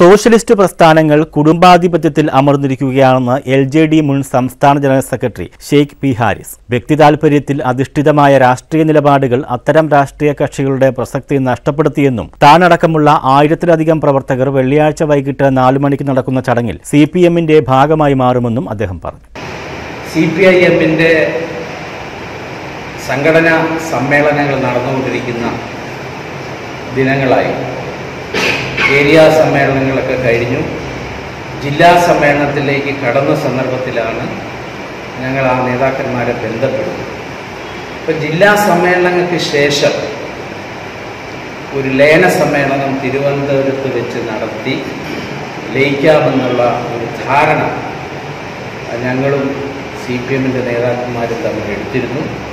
socialist പ്രസ്ഥാനങ്ങൾ കുടുംബാധിപത്യത്തിൽ അമർന്നിരിക്കുകയാണെന്ന് എൽ ജെ ഡി മുൻ സംസ്ഥാന general secretary Sheikh P Haris വ്യക്തിതാൽപര്യത്തിൽ അധിഷ്ഠിതമായ രാഷ്ട്രീയ നിലപാടുകൾ അത്തരം രാഷ്ട്രീയ കക്ഷികളുടെ പ്രസക്തി നഷ്ടപ്പെടുത്തിയെന്നും താനടക്കമുള്ള ആയിരത്തിലധികം പ്രവർത്തകർ വെള്ളിയാഴ്ച വൈകിട്ട് നാലു മണിക്ക് നടക്കുന്ന ചടങ്ങിൽ സി പി എമ്മിന്റെ ഭാഗമായി മാറുമെന്നും അദ്ദേഹം പറഞ്ഞു സി പി ഐ എമ്മിൻ്റെ സംഘടനാ സമ്മേളനങ്ങൾ നടന്നുകൊണ്ടിരിക്കുന്ന ദിനങ്ങളായി ഏരിയ സമ്മേളനങ്ങളൊക്കെ കഴിഞ്ഞു ജില്ലാ സമ്മേളനത്തിലേക്ക് കടന്ന സന്ദർഭത്തിലാണ് ഞങ്ങൾ ആ നേതാക്കന്മാരെ ബന്ധപ്പെടുന്നത് ഇപ്പം ജില്ലാ സമ്മേളനങ്ങൾക്ക് ശേഷം ഒരു ലയന സമ്മേളനം തിരുവനന്തപുരത്ത് വെച്ച് നടത്തി ലയിക്കാമെന്നുള്ള ഒരു ധാരണ ഞങ്ങളും സി പി എമ്മിൻ്റെ നേതാക്കന്മാരും തമ്മിൽ എടുത്തിരുന്നു